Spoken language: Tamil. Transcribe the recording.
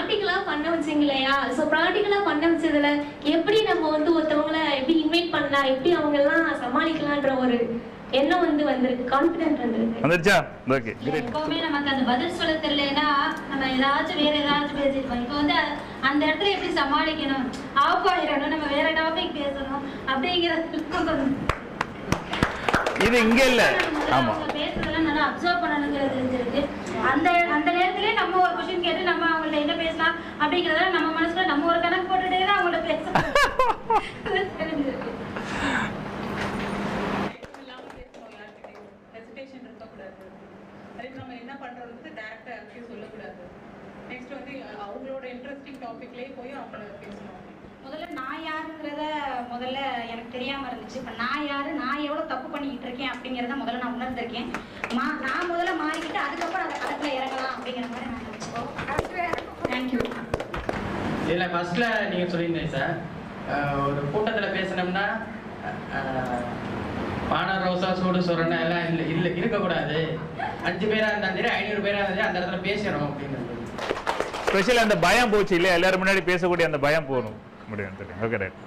ப்ராக்டிக்கலா பண்ண வச்சீங்க இல்லையா ஸோ ப்ராக்டிக்கலா பண்ண வச்சதுல எப்படி நம்ம வந்து ஒருத்தவங்கள எப்படி இன்வைட் பண்ணலாம் எப்படி அவங்க எல்லாம் சமாளிக்கலான்ற ஒரு எண்ணம் வந்து வந்திருக்கு கான்பிடென்ட் வந்திருக்கு வந்துருச்சா ஓகே கிரேட் எப்பவுமே நமக்கு அந்த பதில் சொல்ல தெரியலனா நம்ம ஏதாச்சும் வேற ஏதாச்சும் பேசிருப்போம் இப்போ வந்து அ- அந்த இடத்துல எப்படி சமாளிக்கணும் ஆஃப் ஆயிடணும் நம்ம வேற டாபிக் பேசணும் அப்படிங்கிறது கொஞ்சம் இது இங்க இல்ல ஆமா அவங்க பேசுறதெல்லாம் நல்லா அப்சர்வ் பண்ணணுங்கிறது தெரிஞ்சிருக்கு அந்த அந்த நேரத்திலே நம்ம ஒரு கொஸ்டின் கேட்டு நம்ம அவங்கள்ட்ட என்ன பேசலாம் அப்படிங்கறத நம்ம மனசுல நம்ம ஒரு கணக்கு போட்டுட்டே தான் அவங்கள்ட்ட பேசணும் தெரிஞ்சிருக்கு இல்லாம பேசணும் யார்கிட்டயும் ஹெசிடேஷன் இருக்கக்கூடாது அதே நம்ம என்ன பண்றோம்னு டேரக்டா யார்கிட்டயும் சொல்லக்கூடாது நெக்ஸ்ட் வந்து அவங்களோட இன்ட்ரெஸ்டிங் டாபிக்லயே போய் அவங்கள பேசணும் முதல்ல நான் யாருங்கிறத முதல்ல எனக்கு தெரியாம இருந்துச்சு இப்ப நான் யாரு நான் எவ்வளவு தப்பு பண்ணிக்கிட்டு இருக்கேன் அப்படிங்கறத முதல்ல நான் உணர்ந்திருக்கேன் மா நான் முதல்ல மாறிக்கிட்டு அதுக்கப்புறம் அந்த களத்துல இறங்கலாம் அப்படிங்கிற மாதிரி நான் நினைச்சுக்கோ தேங்க்யூ இதில் ஃபர்ஸ்ட்ல நீங்கள் சொல்லியிருந்தீங்க சார் அஹ் ஒரு கூட்டத்தில் பேசினோம்னா அஹ், பானை ரோசா சூடு சொல்றேன்னா எல்லாம் இல்லை இல்லை இருக்கக்கூடாது அஞ்சு பேரா இருந்தாலும் சரி ஐநூறு பேரா இருந்தாலும் சரி அந்த இடத்துல பேசணும் அப்படிங்கிறது ஸ்பெஷல் அந்த பயம் போச்சு இல்லையா எல்லாரும் முன்னாடி பேசக்கூடிய அந்த பயம் போகணும் முடியும் தெரியும் ஓகே ரைட்